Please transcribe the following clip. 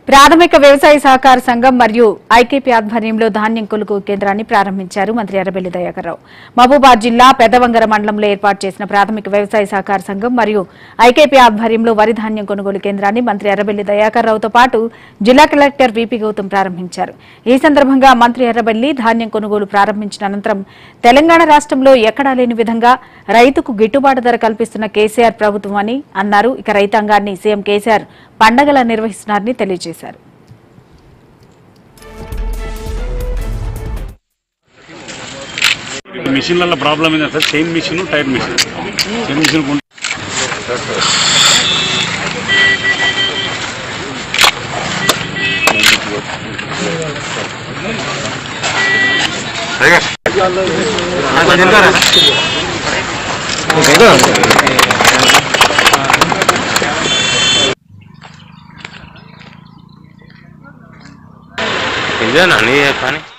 ప్రాథమిక వ్యవసాయ సహకార సంఘం మరియు ఐకేపీ ఆధ్వర్యంలో ధాన్యం కొనుగోలు కేంద్రాన్ని ప్రారంభించారు మంత్రి ఎర్రబెల్లి దయాకర్రావు మహబూబాద్ జిల్లా పెదవంగర మండలంలో ఏర్పాటు చేసిన ప్రాథమిక వ్యవసాయ సహకార సంఘం మరియు ఐకేపీ ఆధ్వర్యంలో వరి ధాన్యం కొనుగోలు కేంద్రాన్ని మంత్రి ఎర్రబెల్లి దయాకర్రావుతో పాటు జిల్లా కలెక్టర్ విపి గౌతమ్ ప్రారంభించారు ఈ సందర్భంగా మంత్రి ఎర్రబెల్లి ధాన్యం కొనుగోలు ప్రారంభించిన అనంతరం తెలంగాణ రాష్ట్రంలో ఎక్కడా లేని విధంగా రైతుకు గిట్టుబాటు ధర కల్పిస్తున్న కేసీఆర్ ప్రభుత్వం అని అన్నారు ఇక రైతాంగాన్ని సీఎం కేసీఆర్ పండగలా నిర్వహిస్తున్నారని తెలియజేశారు మిషన్లలో ప్రాబ్లం ఏంటంటే sir chain machine tyre machine chain machine కొన్- ఇదేనా నీ పని